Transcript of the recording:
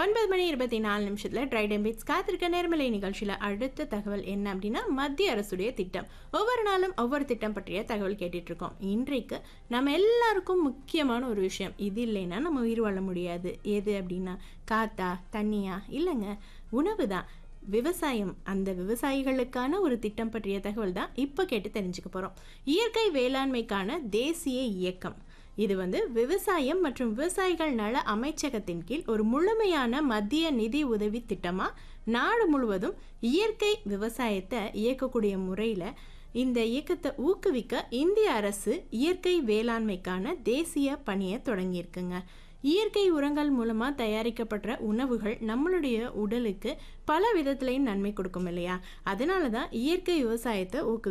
ஒன்பது மணி இருபத்தி நாலு நிமிஷத்தில் ட்ரைடன் பீட்ஸ் காத்திருக்க நேர்மலை நிகழ்ச்சியில் அடுத்த தகவல் என்ன அப்படின்னா மத்திய அரசுடைய திட்டம் ஒவ்வொரு நாளும் ஒவ்வொரு திட்டம் பற்றிய தகவல் கேட்டுட்டு இருக்கோம் இன்றைக்கு நம்ம எல்லாருக்கும் முக்கியமான ஒரு விஷயம் இது இல்லைன்னா நம்ம உயிர் வாழ முடியாது எது அப்படின்னா காத்தா தண்ணியா இல்லைங்க உணவு தான் விவசாயம் அந்த விவசாயிகளுக்கான ஒரு திட்டம் பற்றிய தகவல் தான் இப்போ கேட்டு தெரிஞ்சுக்க போகிறோம் இயற்கை வேளாண்மைக்கான தேசிய இயக்கம் இது வந்து விவசாயம் மற்றும் விவசாயிகள் நல அமைச்சகத்தின் கீழ் ஒரு முழுமையான மத்திய நிதி உதவி திட்டமாக நாடு முழுவதும் இயற்கை விவசாயத்தை இயக்கக்கூடிய முறையில் இந்த இயக்கத்தை ஊக்குவிக்க இந்திய அரசு இயற்கை வேளாண்மைக்கான தேசிய பணியை தொடங்கியிருக்குங்க இயற்கை உரங்கள் மூலமாக தயாரிக்கப்படுற உணவுகள் நம்மளுடைய உடலுக்கு பல விதத்துலையும் நன்மை கொடுக்கும் இல்லையா அதனால தான் இயற்கை விவசாயத்தை ஊக்கு